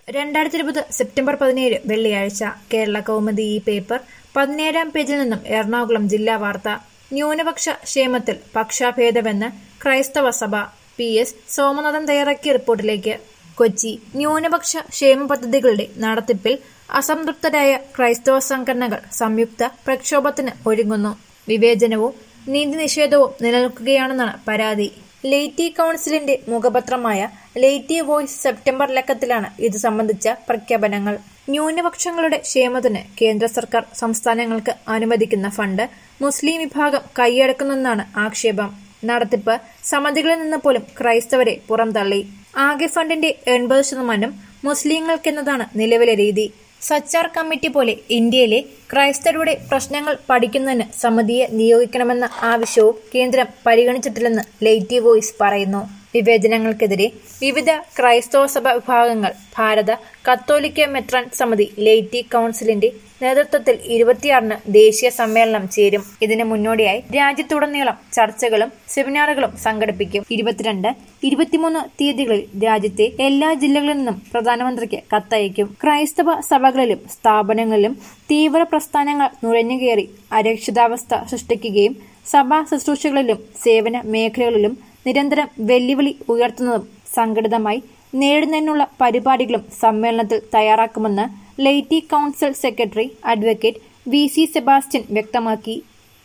രണ്ടായിരത്തി ഇരുപത് സെപ്റ്റംബർ പതിനേഴ് വെള്ളിയാഴ്ച കേരള കൗമുദി ഈ പേപ്പർ പതിനേഴാം പേജിൽ നിന്നും എറണാകുളം ജില്ലാ വാർത്ത ന്യൂനപക്ഷ ക്ഷേമത്തിൽ പക്ഷാഭേദമെന്ന് ക്രൈസ്തവ സഭ പി എസ് സോമനാഥൻ തയ്യാറാക്കിയ റിപ്പോർട്ടിലേക്ക് കൊച്ചി ന്യൂനപക്ഷ ക്ഷേമ പദ്ധതികളുടെ നടത്തിപ്പിൽ അസംതൃപ്തരായ ക്രൈസ്തവ സംഘടനകൾ സംയുക്ത പ്രക്ഷോഭത്തിന് ഒരുങ്ങുന്നു വിവേചനവും നീതി നിഷേധവും നിലനിൽക്കുകയാണെന്നാണ് പരാതി ലേറ്റി കൌൺസിലിന്റെ മുഖപത്രമായ ലേറ്റി വോയ്സ് സെപ്റ്റംബർ ലക്കത്തിലാണ് ഇത് സംബന്ധിച്ച പ്രഖ്യാപനങ്ങൾ ന്യൂനപക്ഷങ്ങളുടെ ക്ഷേമത്തിന് കേന്ദ്ര സർക്കാർ സംസ്ഥാനങ്ങൾക്ക് അനുവദിക്കുന്ന ഫണ്ട് മുസ്ലിം വിഭാഗം കൈയടക്കുന്നെന്നാണ് ആക്ഷേപം നടത്തിപ്പ് സമിതികളിൽ നിന്ന് പോലും ക്രൈസ്തവരെ പുറംതള്ളി ആകെ ഫണ്ടിന്റെ എൺപത് ശതമാനം മുസ്ലിങ്ങൾക്കെന്നതാണ് നിലവിലെ രീതി സച്ചാർ കമ്മിറ്റി പോലെ ഇന്ത്യയിലെ ക്രൈസ്തവരുടെ പ്രശ്നങ്ങൾ പഠിക്കുന്നതിന് സമിതിയെ നിയോഗിക്കണമെന്ന ആവശ്യവും കേന്ദ്രം പരിഗണിച്ചിട്ടില്ലെന്ന് ലേറ്റി വോയ്സ് പറയുന്നു വിവേചനങ്ങൾക്കെതിരെ വിവിധ ക്രൈസ്തവ സഭ വിഭാഗങ്ങൾ ഭാരത കത്തോലിക്ക മെത്രാൻ സമിതി ലേറ്റി കൌൺസിലിന്റെ നേതൃത്വത്തിൽ ഇരുപത്തിയാറിന് ദേശീയ സമ്മേളനം ചേരും ഇതിന് മുന്നോടിയായി രാജ്യത്തുടനീളം ചർച്ചകളും സെമിനാറുകളും സംഘടിപ്പിക്കും ഇരുപത്തിരണ്ട് ഇരുപത്തിമൂന്ന് തീയതികളിൽ രാജ്യത്തെ എല്ലാ ജില്ലകളിൽ നിന്നും പ്രധാനമന്ത്രിക്ക് കത്തയക്കും ക്രൈസ്തവ സഭകളിലും സ്ഥാപനങ്ങളിലും തീവ്ര പ്രസ്ഥാനങ്ങൾ നുഴഞ്ഞുകയറി അരക്ഷിതാവസ്ഥ സൃഷ്ടിക്കുകയും സഭാ ശുശ്രൂഷകളിലും സേവന മേഖലകളിലും നിരന്തരം വെല്ലുവിളി ഉയർത്തുന്നതും സംഘടിതമായി നേടുന്നതിനുള്ള പരിപാടികളും സമ്മേളനത്തിൽ തയ്യാറാക്കുമെന്ന് laity council secretary advocate V C Sebastian വ്യക്തമാക്കി